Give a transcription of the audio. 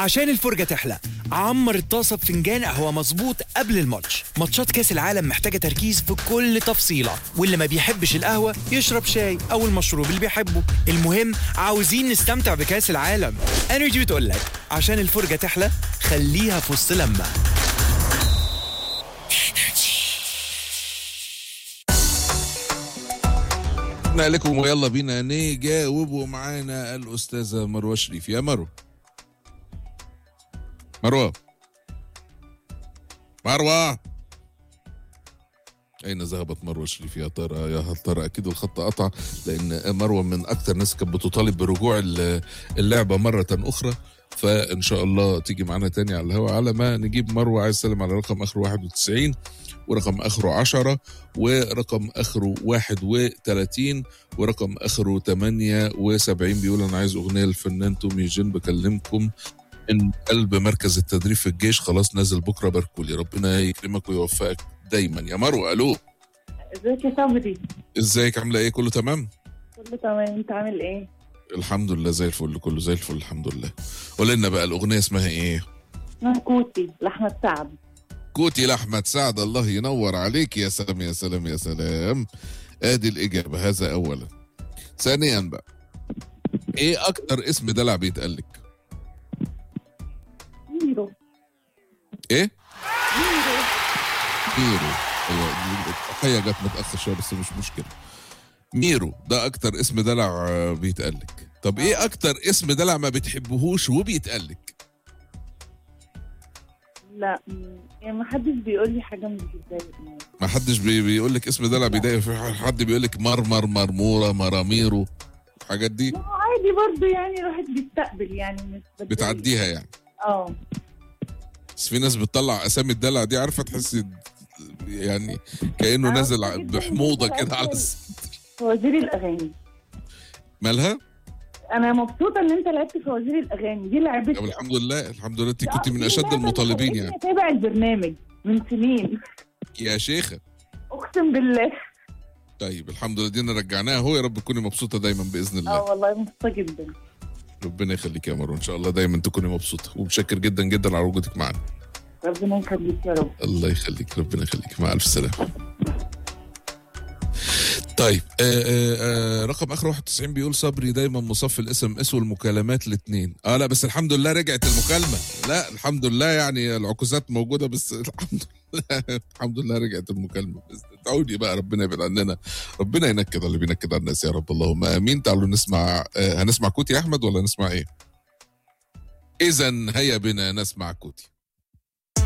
عشان الفرجة تحلى عمر الطاسة بفنجان قهوة مظبوط قبل الماتش ماتشات كاس العالم محتاجة تركيز في كل تفصيلة واللي ما بيحبش القهوة يشرب شاي أو المشروب اللي بيحبه المهم عاوزين نستمتع بكاس العالم انرجي بتقول لك عشان الفرجة تحلى خليها في وسط لما شكرا لكم ويلا بينا نجاوبوا معانا الأستاذة مروة شريف يا مروة مروة مروة أين ذهبت مروة شريف يا ترى يا هل ترى أكيد الخط قطع لأن مروة من أكثر الناس كانت بتطالب برجوع ال- اللعبة مرة أخرى فإن شاء الله تيجي معانا تاني على الهواء على ما نجيب مروة عايز سلم على رقم آخره 91 ورقم آخره 10 ورقم آخره 31 ورقم اخره 78 بيقول انا عايز اغنيه للفنان تومي جين بكلمكم من قلب مركز التدريب في الجيش خلاص نازل بكره باركولي ربنا يكرمك ويوفقك دايما يا مروه الو ازيك يا صبري ازيك عامله ايه كله تمام كله تمام انت عامل ايه الحمد لله زي الفل كله زي الفل الحمد لله قول لنا بقى الاغنيه اسمها ايه انا كوتي لاحمد سعد كوتي لاحمد سعد الله ينور عليك يا سلام يا سلام يا سلام ادي الاجابه هذا اولا ثانيا بقى ايه اكتر اسم دلع بيتقال لك ميرو ايه ميرو ايوه دي التحيه جت متاخر شويه بس مش مشكله ميرو ده اكتر اسم دلع آه، بيتقالك طب ايه اكتر اسم دلع ما بتحبهوش وبيتقالك لا م- يعني ما حدش بيقول لي حاجه مش بتضايقني ما حدش بي بيقول لك اسم دلع بيضايق في حد بيقول لك مرمر مرموره مراميرو الحاجات دي ما هو عادي برضه يعني الواحد بيستقبل يعني مش بتضايق. بتعديها يعني اه بس في ناس بتطلع اسامي الدلع دي عارفه تحس يعني كانه آه، نازل ع- جداً بحموضه جداً كده على أسامي. الس- فوازير الاغاني مالها؟ انا مبسوطه ان انت لعبت فوازير الاغاني دي لعبتي طب الحمد لله الحمد لله انت آه، كنت من دي اشد لعبة المطالبين خلتني يعني اتابع البرنامج من سنين يا شيخه اقسم بالله طيب الحمد لله دينا رجعناها هو يا رب تكوني مبسوطه دايما باذن الله اه والله مبسوطه جدا ربنا يخليك يا مروه ان شاء الله دايما تكوني مبسوطه ومتشكر جدا جدا على وجودك معنا ربنا يخليك يا رب الله يخليك ربنا يخليك مع الف سلامه طيب آه آه آه رقم اخر 91 بيقول صبري دايما مصفي الاس ام اس والمكالمات الاثنين اه لا بس الحمد لله رجعت المكالمه لا الحمد لله يعني العكوسات موجوده بس الحمد لله الحمد لله رجعت المكالمه بس تعودي بقى ربنا يبعد عننا ربنا ينكد على اللي بينكد على الناس يا رب اللهم امين تعالوا نسمع آه هنسمع كوتي احمد ولا نسمع ايه؟ اذا هيا بنا نسمع كوتي